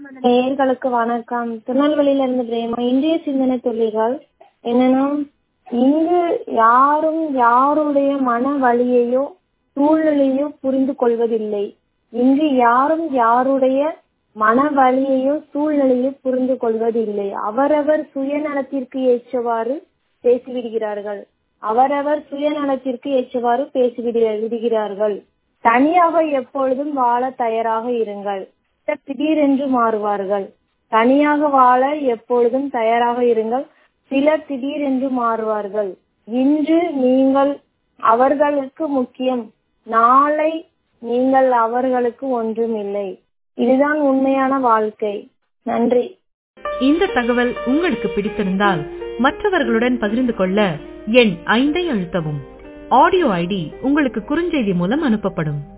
நேயர்களுக்கு வணக்கம் திருநெல்வேலியில இருந்து பிரேமா இன்றைய சிந்தனை துளிகள் என்னன்னா இங்கு யாரும் யாருடைய மன வலியையோ சூழ்நிலையோ புரிந்து கொள்வதில்லை இங்கு யாரும் யாருடைய மன வலியையோ சூழ்நிலையோ புரிந்து கொள்வதில்லை அவரவர் சுயநலத்திற்கு ஏற்றவாறு பேசிவிடுகிறார்கள் அவரவர் சுயநலத்திற்கு ஏற்றவாறு பேசிவிடு விடுகிறார்கள் தனியாக எப்பொழுதும் வாழ தயாராக இருங்கள் சிலர் திடீரென்று மாறுவார்கள் தனியாக வாழ எப்பொழுதும் தயாராக இருங்கள் சிலர் திடீரென்று மாறுவார்கள் இன்று நீங்கள் அவர்களுக்கு முக்கியம் நாளை நீங்கள் அவர்களுக்கு ஒன்றும் இல்லை இதுதான் உண்மையான வாழ்க்கை நன்றி இந்த தகவல் உங்களுக்கு பிடித்திருந்தால் மற்றவர்களுடன் பகிர்ந்து கொள்ள எண் ஐந்தை அழுத்தவும் ஆடியோ ஐடி உங்களுக்கு குறுஞ்செய்தி மூலம் அனுப்பப்படும்